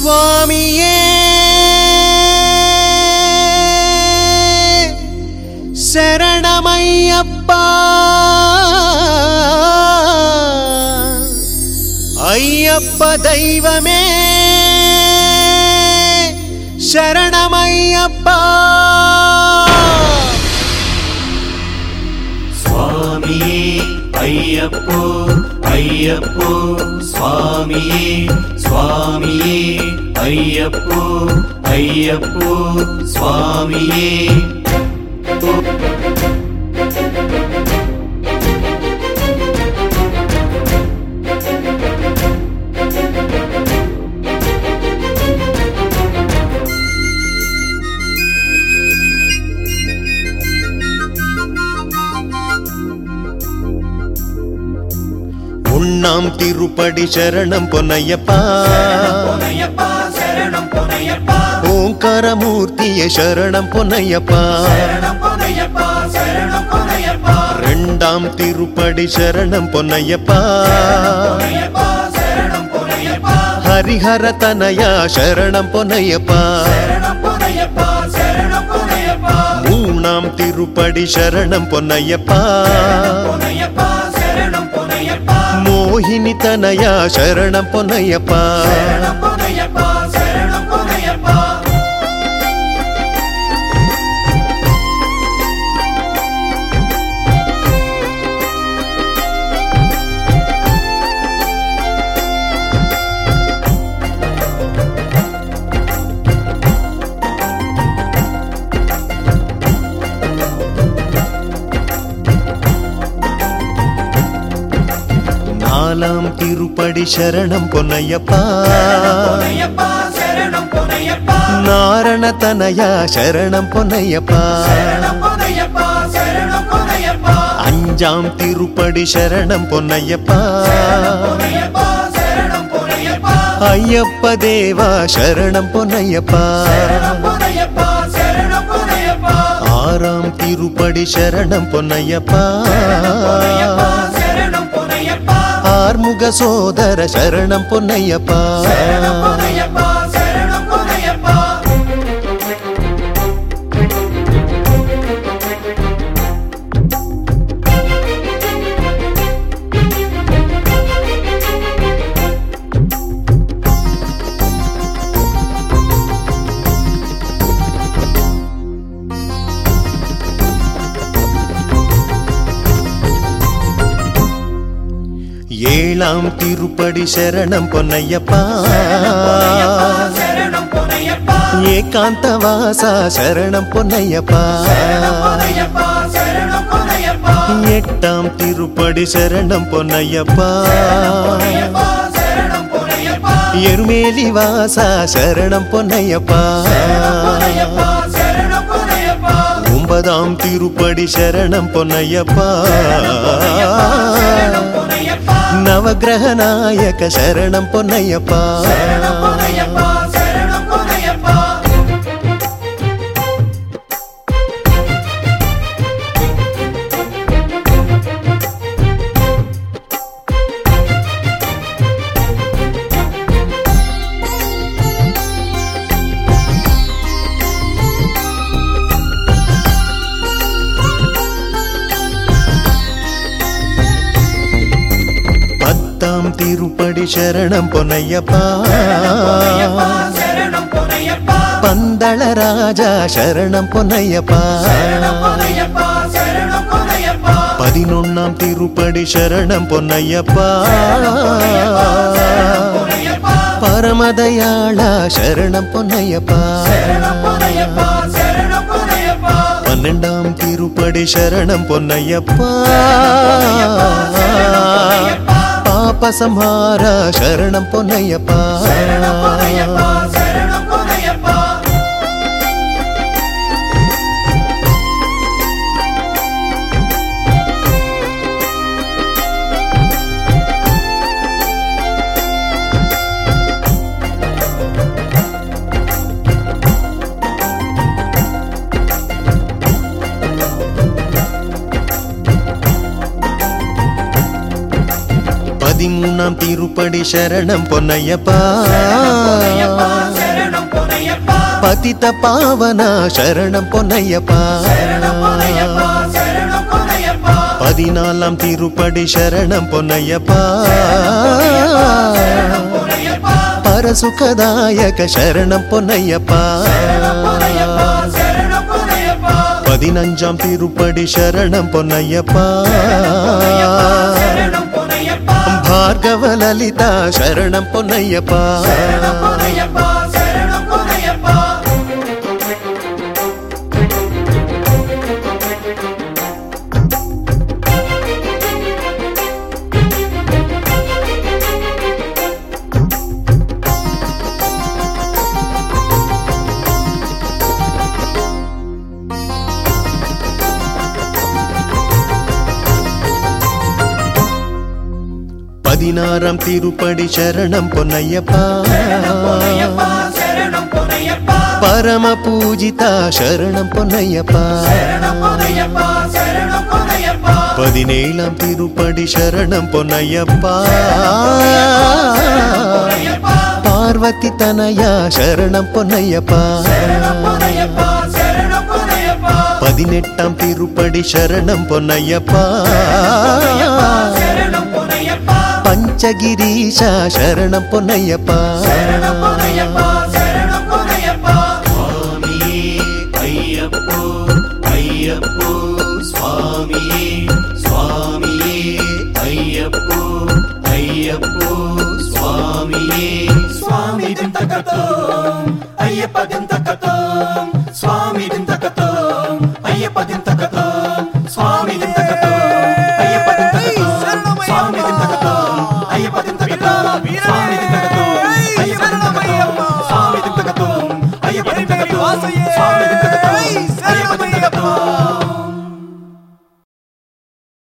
சுவாமியே சரணமையப்பா ஐயப்ப தெய்வமே சரணமையப்பா சுவாமியே ஐயப்போ ஐயப்போ சுவாமியே சுவாமியே ஐயப்போ ஐயப்போ சுவாமியே உண்ணாம் திருப்படி சரணம் பொன்னையப்பா பொன்னையப்பா சரணம் பொன்னையப்பா ஓங்காரமூர்த்திய சரணம் பொன்னையப்பா சரணம் பொன்னையப்பா சரணம் பொன்னையப்பா ரெண்டாம் திருப்படி சரணம் பொன்னையப்பா பொன்னையப்பா சரணம் பொன்னையப்பா ஹரிஹர தனயா சரணம் பொன்னையப்பா சரணம் பொன்னையப்பா சரணம் பொன்னையப்பா மூணாம் திருப்படி சரணம் பொன்னையப்பா பொன்னையப்பா சரணம் பொன்னையப்பா மோகினி தனயா சரணம் பொன்னையப்பா சரணம் பொன்னையப்பா சரணம் பொன்னையப்பா நாலாம் திருப்படி சரணம் பொன்னையப்பா பொன்னையப்பா சரணம் பொன்னையப்பா நாரண தனயா சரணம் பொன்னையப்பா சரணம் பொன்னையப்பா சரணம் பொன்னையப்பா அஞ்சாம் திருப்படி சரணம் பொன்னையப்பா பொன்னையப்பா சரணம் பொன்னையப்பா ஐயப்ப தேவா சரணம் பொன்னையப்பா சரணம் பொன்னையப்பா சரணம் பொன்னையப்பா ஆறாம் திருப்படி சரணம் பொன்னையப்பா பொன்னையப்பா சரணம் பொன்னையப்பா ஆர்முக சோதர சரணம் பொன்னையப்பா சரணம் பொன்னையப்பா சரணம் பொன்னையப்பா ஏழாம் திருப்படி சரணம் பொன்னையப்பா சரணம் பொன்னையப்பா ஏகாந்த வாசா சரணம் பொன்னையப்பா சரணம் பொன்னையப்பா சரணம் பொன்னையப்பா எட்டாம் திருப்படி சரணம் பொன்னையப்பா பொன்னையப்பா சரணம் பொன்னையப்பா எருமேலி வாசா சரணம் பொன்னையப்பா பொன்னையப்பா சரணம் பொன்னையப்பா ஒன்பதாம் திருப்படி சரணம் பொன்னையப்பா சரணம் பொன்னையப்பா நவகிரக நாயக சரணம் பொன்னையப்பா சரணம் பொன்னையப்பா சரணம் பொன்னையப்பா பத்தாம் திருப்படி சரணம் பொன்னையப்பா பொன்னையப்பா சரணம் பொன்னையப்பா பந்தள ராஜா சரணம் பொன்னையப்பா சரணம் பொன்னையப்பா சரணம் பொன்னையப்பா பதினொன்னாம் திருப்படி சரணம் பொன்னையப்பா பொன்னையப்பா பரமதயாளா சரணம் பொன்னையப்பா சரணம் பொன்னையப்பா சரணம் பொன்னையப்பா பன்னெண்டாம் திருப்படி சரணம் பொன்னையப்பா பாப சம்ஹாரா சரணம் பொன்னையப்பா சரணம் பொன்னையப்பா சரணம் பொன்னையப்பா பதிமூணாம் திருப்படி சரணம் பொன்னையப்பா பொன்னையப்பா சரணம் பொன்னையப்பா பதித்த பாவனா சரணம் பொன்னையப்பா சரணம் பொன்னையப்பா சரணம் பொன்னையப்பா பதினாலாம் திருப்படி சரணம் பொன்னையப்பா சரணம் பொன்னையப்பா பரசுகதாயக சரணம் பொன்னையப்பா சரணம் பொன்னையப்பா சரணம் பொன்னையப்பா பதினஞ்சாம் திருப்படி சரணம் பொன்னையப்பா சரணம் பொன்னையப்பா பார்கவ லலிதா சரணம் பொன்னையப்பா சரணம் பொன்னையப்பா சரணம் பொன்னையப்பா பதினாறாம் திருப்படி சரணம் பொன்னையப்பா சரணம் பொன்னையப்பா சரணம் பொன்னையப்பா பரம பூஜிதா சரணம் பொன்னையப்பா சரணம் பொன்னையப்பா சரணம் பொன்னையப்பா பதினேழாம் திருப்படி சரணம் பொன்னையப்பா பொன்னையப்பா பார்வதி தனயா சரணம் பொன்னையப்பா சரணம் பொன்னையப்பா சரணம் பொன்னையப்பா பதினெட்டாம் திருப்படி சரணம் பொன்னையப்பா சரணம் பொன்னையப்பா பஞ்சகிரீஷா சரணம் பொன்னையப்பா சரணம் பொன்னையப்பா சரணம் பொன்னையப்பா சுவாமியே ஐயப்போ ஐயப்போ சுவாமியே சுவாமியே ஐயப்போ ஐயப்போ சுவாமியே స్వామి దింతకతం అయ్యప్ప దింతకతం స్వామి దింతకతం అయ్యప్ప దింతకతం స్వామి దింతకతం అయ్యప్ప దింతకతం స్వామి దింతకతం అయ్యప్ప దింతకతం స్వామి దింతకతం అయ్యప్ప దింతకతం స్వామి దింతకతం అయ్యప్ప దింతకతం స్వామి దింతకతం అయ్యప్ప దింతకతం